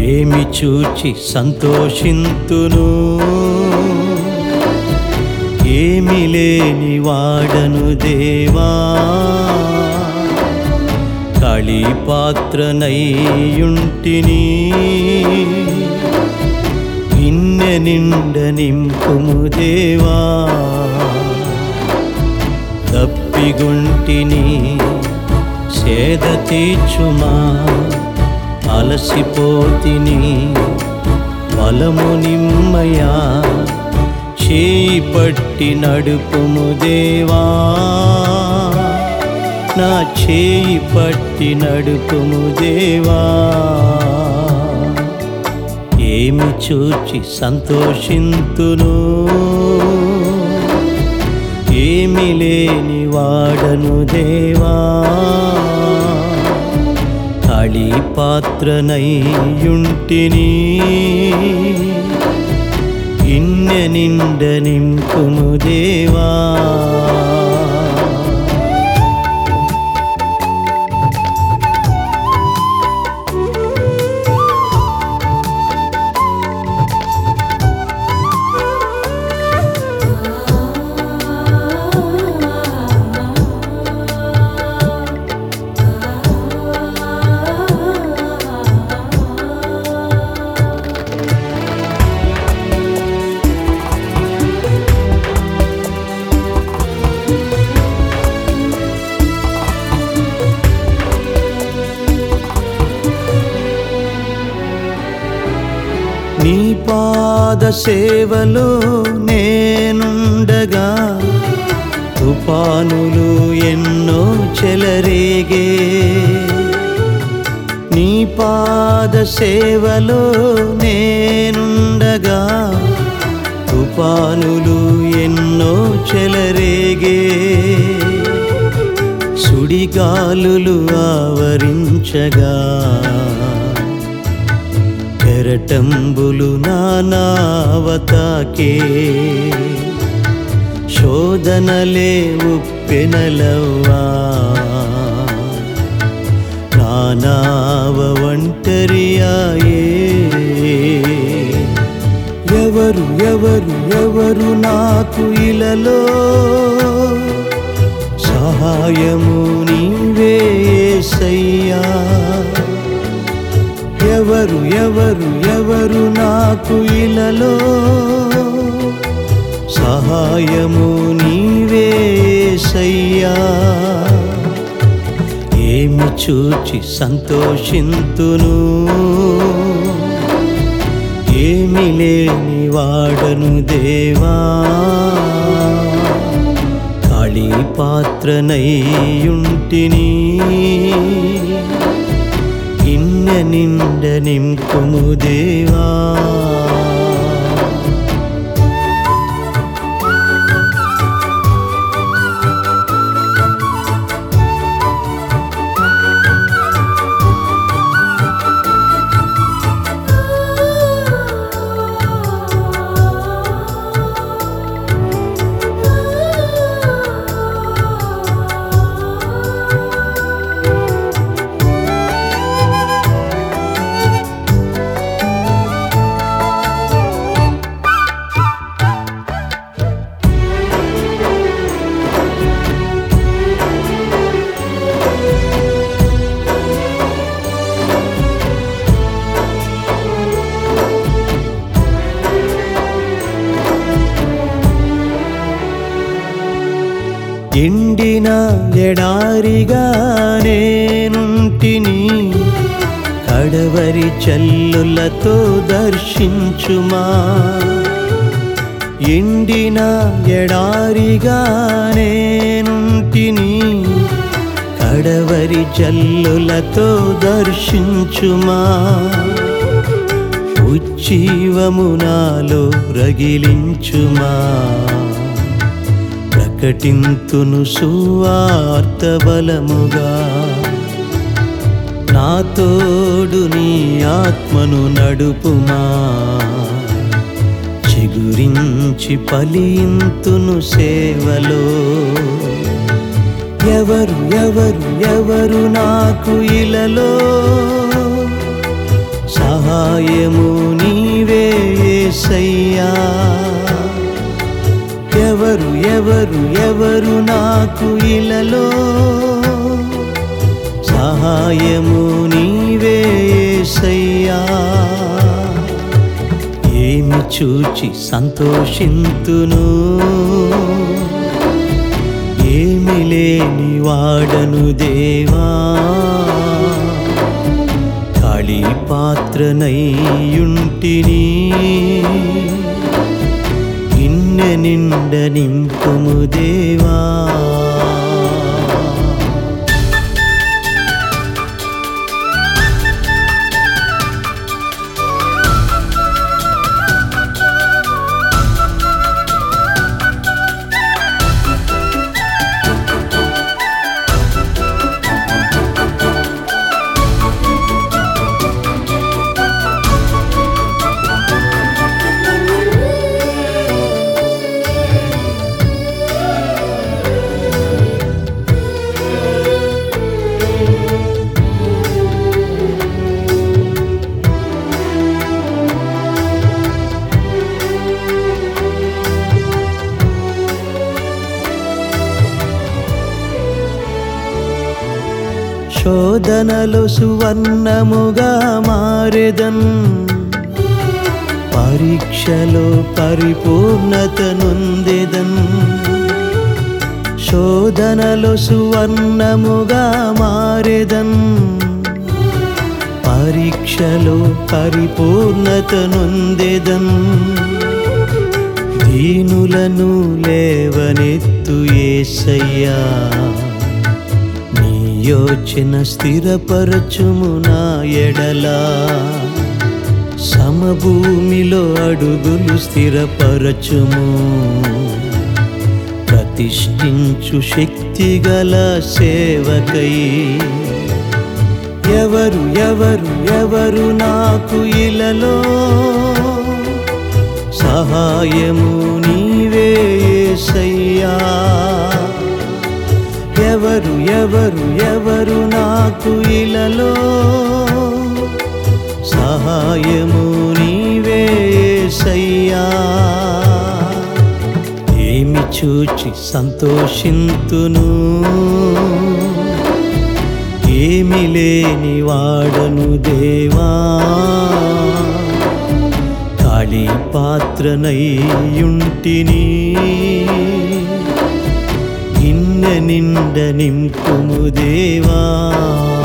ఏమి చూచి సంతోషింతును ఏమి లేని వాడను దేవా కళీ పాత్రనయ్యుంటిని గిన్నె నిండ నింపుము దేవా తప్పిగుంటిని సేద తీర్చుమా అలసిపోతిని బలము నిమ్మయా చేయి పట్టి నడుపుము దేవా నా చేయి పట్టి నడుపుము దేవా ఏమి చూచి సంతోషింతును ఏమి లేని వాడను దేవా ఖాళీ పాత్రనయ్యుంటిని ఇన్నె నిండ నింపుము దేవా నీ పాద సేవలో నేనుండగా తుఫానులు ఎన్నో చెలరేగే నీ పాద సేవలో నేనుండగా తుఫానులు ఎన్నో చెలరేగే సుడిగాలులు ఆవరించగా కెరటంబులు నానావతాకే శోధనలే ఉప్పెనలవ్వా నానావ ఒంటరియాయే ఎవరు ఎవరు ఎవరు నాకు ఇలలో సహాయము నీవే సయ్యా ఎవరు ఎవరు ఎవరు నాకు ఇలలో సహాయము నీవే సయ్యా ఏమి చూచి సంతోషింతును ఏమి లేని వాడను దేవా ఖాళీ పాత్రనయ్యుంటిని ఇన్నె నిండ నింపుము దేవా ఎండిన ఎడారిగా నేనుంటిని కడవరి చల్లులతో దర్శించుమా ఎండిన ఎడారిగా నేనుంటిని కడవరి జల్లులతో దర్శించుమా ఉజ్జీవము నాలో రగిలించుమా ప్రకటింతును సువార్త బలముగా నా తోడు నీ ఆత్మను నడుపుమా చిగురించి ఫలింతును సేవలో ఎవరు ఎవరు ఎవరు నాకు ఇలలో సహాయము నీవే యేసయ్యా ఎవరు ఎవరు ఎవరు నాకు ఇలలో సహాయము నీవే యేసయ్యా ఏమి చూచి సంతోషింతును ఏమి లేని వాడను దేవా ఖాళీ పాత్రనయ్యుంటిని ఇన్నె నిండ నింపుము దేవా శోధనలు సువర్ణముగా మారెదన్ పరీక్షలో పరిపూర్ణత నొందెదన్ శోధనలు సువర్ణముగా మారెదన్ పరీక్షలో పరిపూర్ణత నొందెదన్ దీనులను లేవనెత్తు ఏసయ్యా నీ యోచన స్థిరపరచుము నా ఎడలా సమభూమిలో అడుగులు స్థిరపరచుము ప్రతిష్ఠించు శక్తిగల సేవకై ఎవరు ఎవరు ఎవరు నాకు ఇలలో సహాయము నీవే యేసయ్యా ఎవరు ఎవరు ఎవరు నాకు ఇలలో సహాయము నీవే యేసయ్యా ఏమి చూచి సంతోషింతును ఏమి లేని వాడను దేవా ఖాళీ పాత్రనయ్యుంటిని ఇన్న నిండ నింపుము దేవా